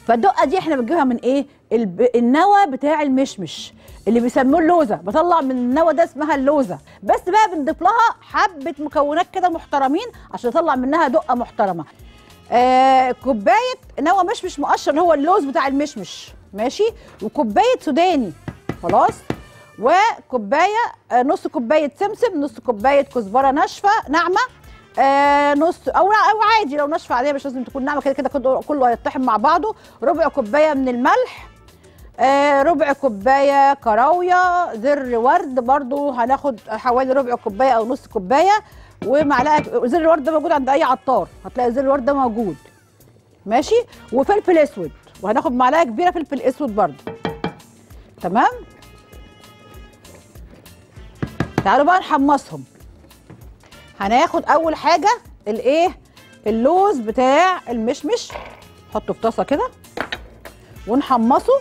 فالدقه دي احنا بنجيبها من ايه الب... النوى بتاع المشمش اللي بيسموه اللوزه بطلع من النوى ده اسمها اللوزه بس بقى بنضيف لها حبه مكونات كده محترمين عشان نطلع منها دقه محترمه آه كوبايه نوى مشمش مقشر هو اللوز بتاع المشمش ماشي وكوبايه سوداني خلاص وكوبايه آه نص كوبايه سمسم نص كوبايه كزبره ناشفه ناعمه آه نص او او عادي لو ناشفه عاديه مش لازم تكون ناعمه كده كده كله- كله هيطحن مع بعضه ربع كوبايه من الملح آه ربع كوبايه كراويه زر ورد برضو هناخد حوالي ربع كوبايه او نص كوبايه ومعلقه زر الورد ده موجود عند اي عطار هتلاقي زر الورد ده موجود ماشي وفلفل اسود وهناخد معلقه كبيره فلفل اسود برضو تمام تعالوا بقى نحمصهم هناخد اول حاجه الايه اللوز بتاع المشمش نحطه في طاسه كده ونحمصه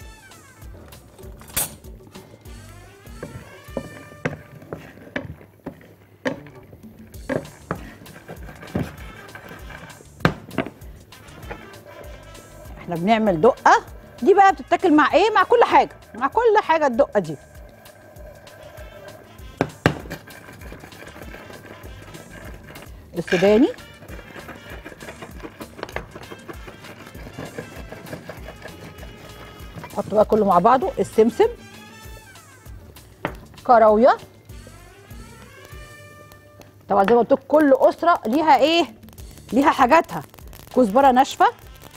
احنا بنعمل دقه دي بقى بتتاكل مع ايه مع كل حاجه مع كل حاجه الدقه دي السوداني نحط بقى كله مع بعضه السمسم كراويه طبعا زي ما قلت لكم كل اسره ليها ايه ليها حاجاتها كزبره ناشفه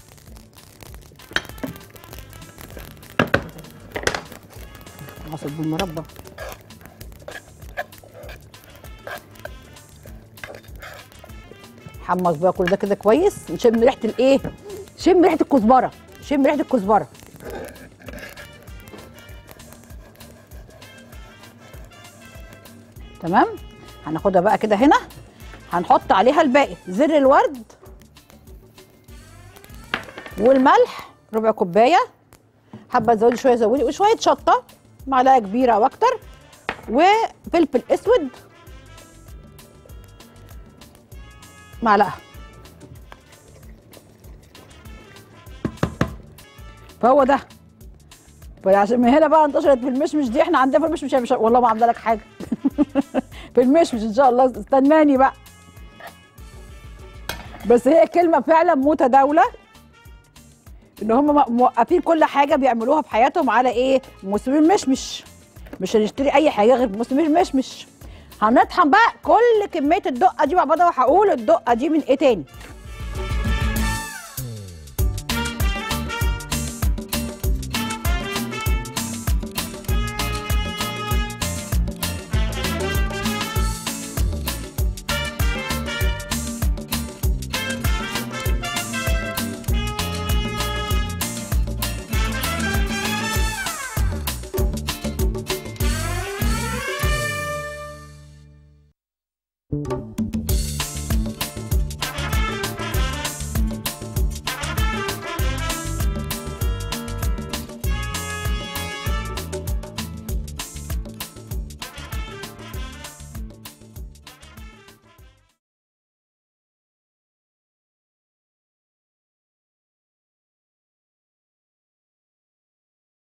عصر بالمربى حمص بقى كل ده كده كويس نشم ريحه الايه شم ريحه الكزبره شم ريحه الكزبره تمام هناخدها بقى كده هنا هنحط عليها الباقي زر الورد والملح ربع كوبايه حابه تزودي شويه زودي وشويه شطه معلقه كبيره او اكتر وفلفل اسود معلقه فهو ده فعشان من هنا بقى انتشرت في المشمش دي احنا عندنا في المشمش مش والله ما عامله لك حاجه في المشمش ان شاء الله استناني بقى بس هي كلمه فعلا متداوله ان هم موقفين كل حاجه بيعملوها في حياتهم على ايه موسم المشمش مش هنشتري اي حاجه غير في موسم المشمش هنطحن بقى كل كميه الدقه دي مع بعضها وهقول الدقه دي من ايه تاني